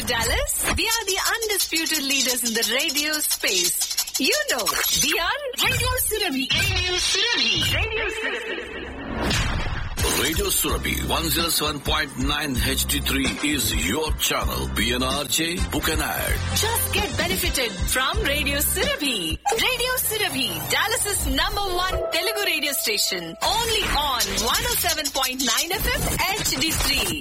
Dallas? We are the undisputed leaders in the radio space. You know, we are Radio Surabhi. Radio Surabhi. Radio Surabhi. Radio Surabhi 107.9 HD3 is your channel. PNRJ, book an ad. Just get benefited from Radio Surabhi. Radio Surabhi, Dallas's number one Telugu radio station. Only on 107.9 FM HD3.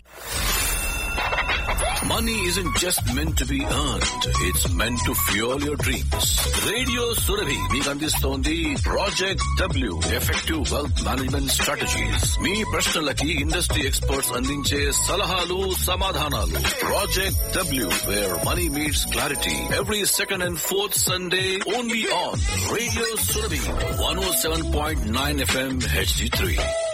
Money isn't just meant to be earned. It's meant to fuel your dreams. Radio Surabhi మీకు అందిస్తోంది project W effective wealth management strategies మీ ప్రశ్నలకి industry experts అందించే సలహాలు సమాధానాలు project W where money meets clarity every second and fourth Sunday only on radio Surabhi one O seven point nine FM HD three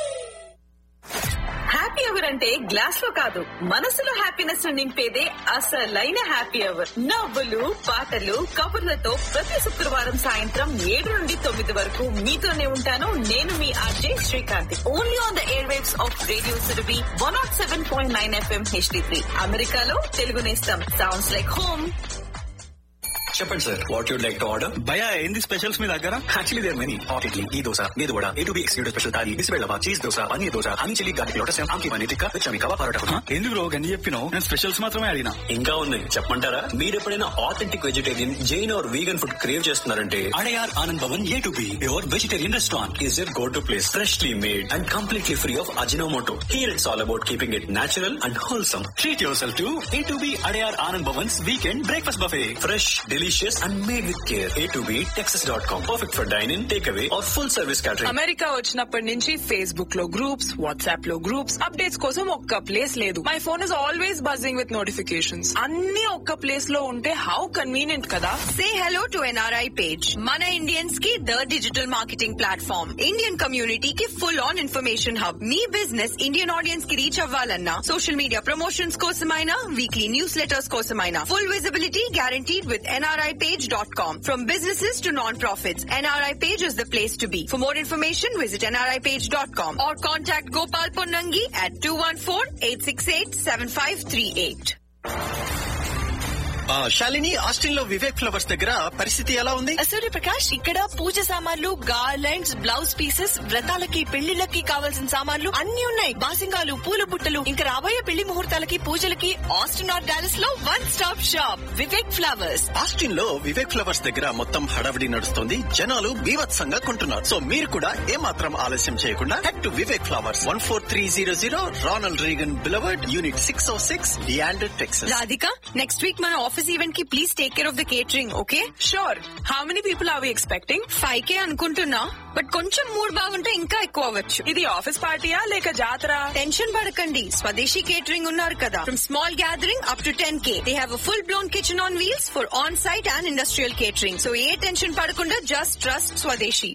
happy hour అంటే glass లో కాదు మనసులో happiness ను నింపేదే అసలైన హ్యాపీ అవర్ నవ్వులు పాటలు కబుర్లతో ప్రతి శుక్రవారం సాయంత్రం ఏడు నుండి తొమ్మిది వరకు మీతోనే ఉంటాను నేను మీ RJ Srikanth only on the airwaves of radio Surabhi one not seven point nine FM HD three అమెరికాలో తెలుగు నేస్తం సౌండ్స్ లైక్ హోమ్ చెప్పండి sir what you'd like to order భయ ఏంది స్పెషల్స్ మీ దగ్గర actually there many hot idli ఈ దోశ మీద vada A two B excluded special thali బిస్బెల్లవా cheese dosa paneer dosa honey chilli garlic lotus ఆమ్కి పన్నీర్ టిక్కా విచమి కబాబ్ పరోటా హ? ఏంది బ్రో గన్ని చెప్పినావు నేను స్పెషల్స్ మాత్రమే అడిగినా ఇంకా ఉంది చెప్పమంటారా మీరు ఎప్పుడైనా authentic vegetarian Jain or vegan food crave చేస్తున్నారంటే Adyar Anand Bhavan A two B your vegetarian restaurant is your go to place freshly made and completely free of Ajinomoto here it's all about keeping it natural and wholesome treat yourself to A two B Adyar Anand Bhavan's weekend breakfast buffet fresh delicious and made with care A two B Texas dot com perfect for dyne in take away or full service catering America వచ్చినప్పటి నుంచి Facebook లో groups WhatsApp లో groups updates కోసం ఒక్క place లేదు my phone is always buzzing with notifications అన్ని ఒక్క place లో ఉంటే హౌ కన్వీనియంట్ కదా Say hello to NRI page. Mana Indians की the digital marketing platform. Indian community की full on information hub. Me business Indian audience की reach అవ్వాలన్నా social media promotions కోసమైనా weekly newsletters కోసమైనా full visibility guaranteed with nripage.com. From businesses to non-profits, NRI page is the place to be. For more information, visit nripage.com or contact Gopal Ponnangi at 214-868-7538. Shalini Austin లో Vivek flowers దగ్గర పరిస్థితి ఎలా ఉంది సూర్యప్రకాష్ ఇక్కడ పూజ సామాన్లు గార్లెండ్స్ బ్లౌజ్ పీసెస్ వ్రతాలకి పెళ్లిళ్ళకి కావాల్సిన సామాన్లు అన్ని ఉన్నాయి బాసింగాలు పూల బుట్టలు ఇంకా రాబోయే పెళ్లి ముహూర్తాలకి పూజలకి ఆస్టిన్ ఆర్ డాలస్ లో one stop shop Vivek flowers Austin లో వివేక్ ఫ్లవర్స్ దగ్గర మొత్తం హడావిడి నడుస్తుంది జనాలు బీభత్సంగా కొంటున్నారు సో మీరు కూడా ఏమాత్రం ఆలస్యం చేయకుండా head to Vivek flowers one four three zero zero Ronald Reagan boulevard unit six O six Leander Texas Radhika next week మన ఆఫీస్ ఈవెంట్ కి please take care of the catering okay sure how many people are we expecting five K అనుకుంటున్నా but కొంచెం mood బాగుంటే ఇంకా ఎక్కువ అవ్వచ్చు ఇది office పార్టీయా లేక జాతర టెన్షన్ పడకండి స్వదేశీ కేటరింగ్ ఉన్నారు కదా from small gathering up to ten K they have full blown kitchen on wheels for on site and industrial catering so ఏ టెన్షన్ పడకుండా just trust Swadeshi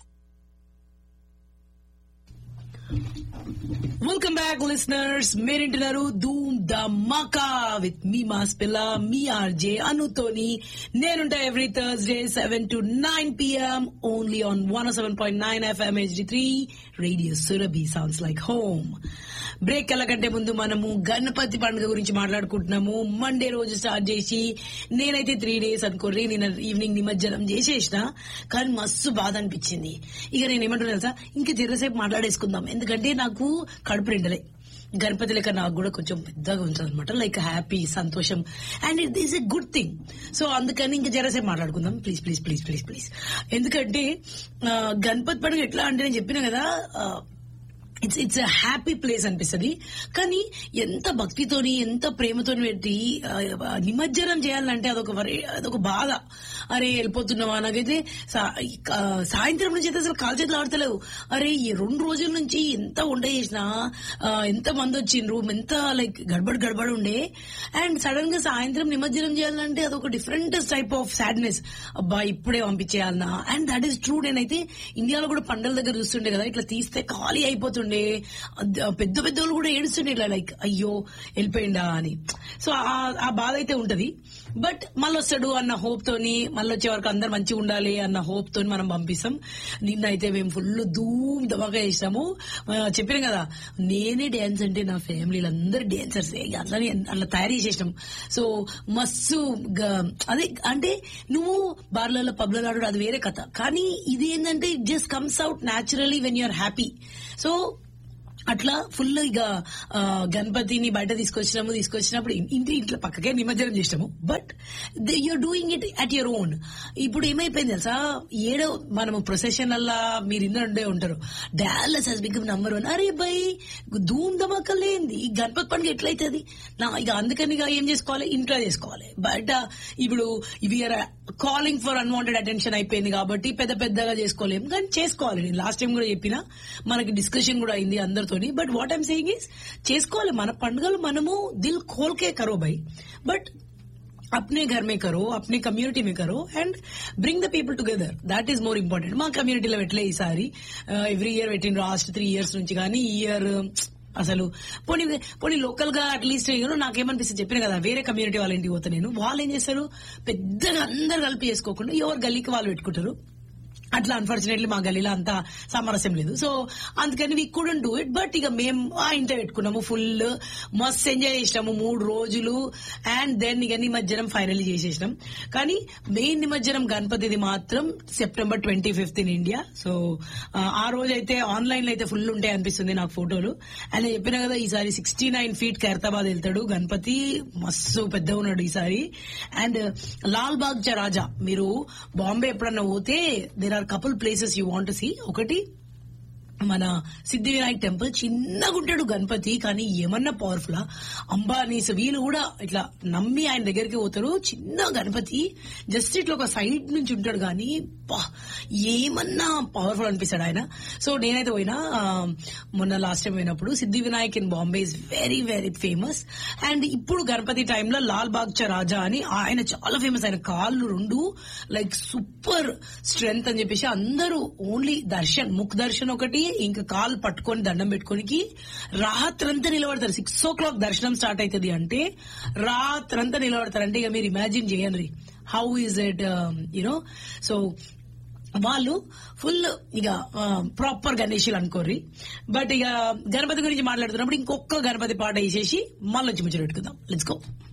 welcome back listeners మీరింటున్నారు ధూమ్ ద మకా విత్ మీ మాస్ పిల్ల మీ ఆర్జే అనుతోని నేనుంటా every Thursday seven to nine PM only on one seven point nine FM HD three radio Surabhi sounds like home break వెళ్ళకంటే ముందు మనము గణపతి పండుగ గురించి మాట్లాడుకుంటున్నాము మండే రోజు స్టార్ట్ చేసి నేనైతే త్రీ డేస్ అనుకోర్రి నేను ఈవినింగ్ నిమజ్జనం చేసేసిన కానీ మస్తు బాధ అనిపించింది ఇక నేను ఏమంటున్నా తెలుసా ఇంకా జరసేపు మాట్లాడేసుకుందాం ఎందుకంటే నాకు కడుపు రెండలే గణపతి లెక్క నాకు కూడా కొంచెం పెద్దగా ఉంటుంది అనమాట లైక్ హ్యాపీ సంతోషం and it is a good thing so అందుకని ఇంకా జరసేపు మాట్లాడుకుందాం please please please please please ఎందుకంటే ఆ, గణపతి పండుగ ఎట్లా అంటే నేను చెప్పిన కదా ఆ, it's it's uh happy place అనిపిస్తుంది కానీ ఎంత భక్తితోని ఎంత ప్రేమతోని పెట్టి ఆ, నిమజ్జనం చేయాలంటే అదొక వరే- అదొక బాధ అరే వెళ్ళిపోతున్నావా నాకైతే సా- ఆ, సాయంత్రం నుంచి అయితే అసలు కాలు చేతులు ఆడతలేవు అరే ఈ రెండు రోజుల నుంచి ఎంత వంట చేసినా ఆ, ఎంత మంది వచ్చిండ్రు ఎంత లైక్ గడబడ్ గడబడ్ ఉండే అండ్ సడన్ గా సాయంత్రం నిమజ్జనం చేయాలంటే అదొక డిఫరెంట్ టైప్ ఆఫ్ సాడ్నెస్ అబ్బా ఇప్పుడే పంపించేయాలనా అండ్ దట్ ఈస్ ట్రూ నేనైతే ఇండియాలో కూడా పండల దగ్గర చూస్తుండే కదా ఇట్లా తీస్తే ఖాళీ అయిపోతుండే అద్- పెద్ద పెద్ద వాళ్ళు కూడా ఏడుస్తుండే ఇట్లా లైక్ అయ్యో వెళ్ళిపోయిందా అని సో ఆ- ఆ బాధ అయితే ఉంటది బట్ మళ్ళీ వస్తాడు అన్న హోప్ తోని మళ్ళీ వచ్చే వరకు అందరు మంచిగా ఉండాలి అన్న హోప్ తోని మనం పంపిస్తాం నిన్నైతే మేము ఫుల్ ధూమ్ ధమాకా చేసినాము ఆ, చెప్పినాం కదా నేనే డాన్స్ అంటే నా ఫ్యామిలీలో అందరు డాన్సర్స్ అట్లా అట్లా తయారు చేసేసినాం సో మస్తు గ- అదే అంటే నువ్వు బార్లలో పబ్లలో ఆడు అది వేరే కథ కానీ ఇది ఏంటంటే it just comes out naturally when you're happy so అట్లా ఫుల్ ఇక ఆ, గణపతిని బయట తీసుకొచ్చినాము తీసుకొచ్చినప్పుడు ఇన్- ఇంటి ఇంట్లో పక్కకే నిమజ్జనం చేసినాము but you're doing it at your own ఇప్పుడు ఏమైపోయింది తెలుసా ఏడో మనము ప్రొసెషన్ అలా మీరు ఇందే ఉంటారు Dallas has become number one అరే బై ధూమ్ ధమాకలేంది ఈ గణపతి పండుగ ఎట్లయితుంది నా ఇక అందుకని ఇక ఏం చేసుకోవాలి ఇంట్లో చేసుకోవాలి బయట ఇప్పుడు we're calling for unwanted attention అయిపోయింది కాబట్టి పెద్ద పెద్దగా చేసుకోలేము కానీ చేసుకోవాలి నేను లాస్ట్ టైం కూడా చెప్పిన మనకి డిస్కషన్ కూడా అయింది అందరితోని but what I'm saying is చేసుకోవాలి మన పండుగలు మనము దిల్ ఖోల్కే కరో బై బట్ अपने घर में करो अपने కమ్యూనిటీ में करो and bring the people together that is more important మా కమ్యూనిటీలో పెట్టలే ఈసారి ఎవ్రీ ఇయర్ పెట్టిన లాస్ట్ త్రీ ఇయర్స్ నుంచి కానీ ఈ ఇయర్ అసలు పోనీ పోనీ లోకల్ గా అట్లీస్ట్ యూనో నాకేమనిపిస్తుంది చెప్పిన కదా వేరే కమ్యూనిటీ వాళ్ళ ఇంటికి పోతా నేను వాళ్ళు ఏం చేస్తారు పెద్దగా అందరు కలిపి చేసుకోకుండా ఎవరు గల్లీకి వాళ్ళు పెట్టుకుంటారు అట్లా అన్ఫార్చునేట్లీ మా గల్లీలో అంత సామరస్యం లేదు సో అందుకని we couldn't do it but ఇక మేము ఆ ఇంట్లో పెట్టుకున్నాము ఫుల్ మస్త్ ఎంజాయ్ చేసినాము మూడు రోజులు అండ్ దెన్ ఇక నిమజ్జనం ఫైనల్ చేసేసినాం కానీ మెయిన్ నిమజ్జనం గణపతిది మాత్రం September twenty fifth in India so ఆ రోజు అయితే ఆన్లైన్ లో అయితే ఫుల్ ఉంటాయి అనిపిస్తుంది నాకు ఫోటోలు అండ్ నేను చెప్పిన కదా ఈసారి సిక్స్టీ నైన్ ఫీట్ ఖైరతాబాద్ వెళ్తాడు గణపతి మస్తు పెద్ద ఉన్నాడు ఈసారి అండ్ లాల్ బాగ్ చ రాజా మీరు బాంబే ఎప్పుడన్నా పోతే there are couple places you want see ఒకటి మన సిద్ధి వినాయక్ టెంపుల్ చిన్నగా ఉంటాడు గణపతి కానీ ఏమన్నా పవర్ఫుల్ అంబానీస్ వీళ్ళు కూడా ఇట్లా నమ్మి ఆయన దగ్గరికి పోతారు చిన్న గణపతి జస్ట్ ఇట్లా ఒక సైడ్ నుంచి ఉంటాడు కానీ బా, ఏమన్నా పవర్ఫుల్ అనిపిస్తాడు ఆయన సో నేనైతే పోయినా ఆ, మొన్న లాస్ట్ టైం పోయినప్పుడు Siddhi Vinayak in Bombay is very very famous and ఇప్పుడు గణపతి టైంలో లాల్ బాగ్చ రాజా అని ఆయన చాలా ఫేమస్ ఆయన కాళ్ళు రెండు లైక్ సూపర్ స్ట్రెంగ్త్ అని చెప్పేసి అందరూ ఓన్లీ దర్శన్ ముఖ్ దర్శన్ ఒకటి ఇంకా కాలు పట్టుకొని దండం పెట్టుకోనికి రాత్రంతా నిలబడతారు సిక్స్ ఓ క్లాక్ దర్శనం స్టార్ట్ అవుతుంది అంటే రాత్రంతా నిలబడతారు అంటే ఇక మీరు ఇమాజిన్ చేయండి how is it you know so వాళ్ళు ఫుల్ ఇక ప్రాపర్ గణేషులు అనుకోర్రి బట్ ఇక గణపతి గురించి మాట్లాడుతున్నప్పుడు ఇంకొక గణపతి పాట వేసేసి మళ్ళీ వచ్చి ముచ్చట పెట్టుకుందాం లెట్స్ గో